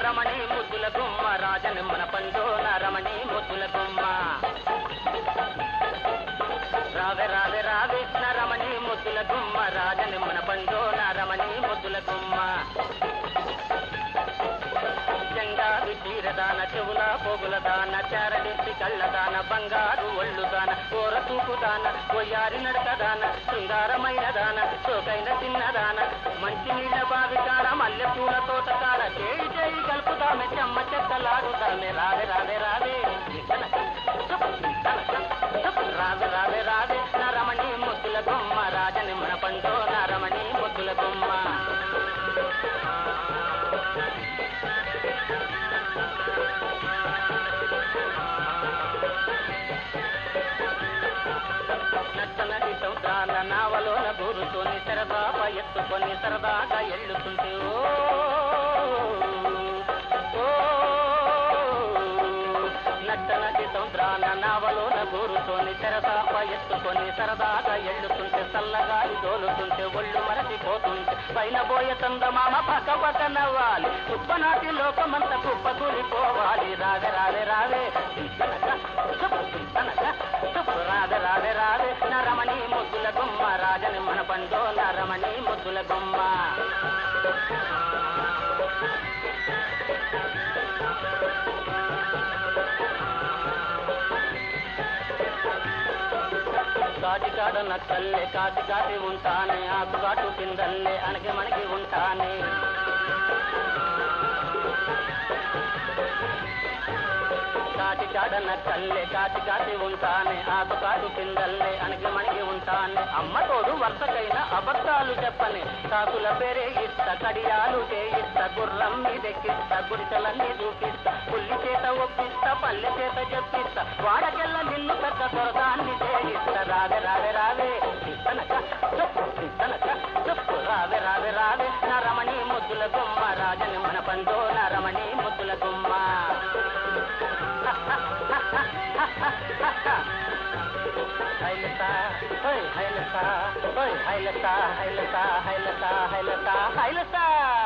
నరమణి ముద్దుల గుమ్మ రాజనిమ్మన పండు నరమణి ముద్దుల గుమ్మ రావే రావే రావే నరమణి ముద్దుల గుమ్మ రాజనిమ్మన పండు నరమణి ముద్దుల గుమ్మ చెంగారు చీరదాన చెవుల పోగుల దాన చారడెత్తి కళ్ళదాన బంగారు ఒళ్ళు దాన కూర తూపు దాన కొయ్యారి నడక దాన శృంగారమైన దాన సోకైన చిన్నదాన మంచి నీళ్ళ బావి కాడ మల్లె పూల తోట కాడ చేయి చేయి కలుపుదామె చెమ్మ చెక్కలాడుదామె రావే రావే రావే ఇతనక, చుప్, ఇతనక, చుప్, రావే రావే రావే నరమణి ముద్దుల బొమ్మ రాజనిమ్మన పండు నరమణి ముద్దుల బొమ్మ నచ్చనటి సౌద్రాల నావలోన గూరుతోని సరదాగా ఎత్తుకొని సరదాగా ఎళ్ళుతుంటే ఓ ఓ, నట్టనటి సౌద్రాల నావలోన గూరుతోని సరదాగా ఎత్తుకొని సరదాగా ఎళ్ళుతుంటే చల్లగాలి దోలుతుంటే ఒళ్ళు మరచిపోతుంటే పైన పోయే చందమామ పక్క పక్క నవ్వాలి కుప్పనాటి లోకమంత కుప్ప కూలిపోవాలి రావే రావే రావే చింతనక చుప్పు చింతనక చుప్పు రావే రావే రావే నరమణి ముద్దుల గుమ్మ రాజని మన పండు నరమణి ముద్దుల గుమ్మ కాటికాడ నక్కల్లే కాటి కాటి ఉంటానే ఆకుగాటు కిందల్లే అనకి మనకి ఉంటానే కాటి కాడ నక్కల్లే కాటి కాటి ఉంటానే ఆకు కాటు కిందల్లే అనకి మనకి ఉంటానే అమ్మ తోడు వరుసకైన అబద్ధాలు చెప్పని కాకుల పేరే ఇస్త కడియాలు చేయిస్త గుర్రం మీదెక్కిస్త గుడిసెలన్నీ చూపిస్తా పుల్లి చేత ఒప్పిస్తా పల్లె చేత చెప్పిస్తా వాడకెళ్ళ నిన్ను పెద్ద కొరదాన్ని చేయిస్తా రావే రావే రావే ఇస్తనక చెప్పు ఇస్తనక చెప్పు రావే రావే రావే నరమణి ముద్దుల గుమ్మ రాజని మన పండు నరమణి ముద్దుల గుమ్మ హైలత హై హైలత హై హైలత హైలత హైలత హైలత హైలత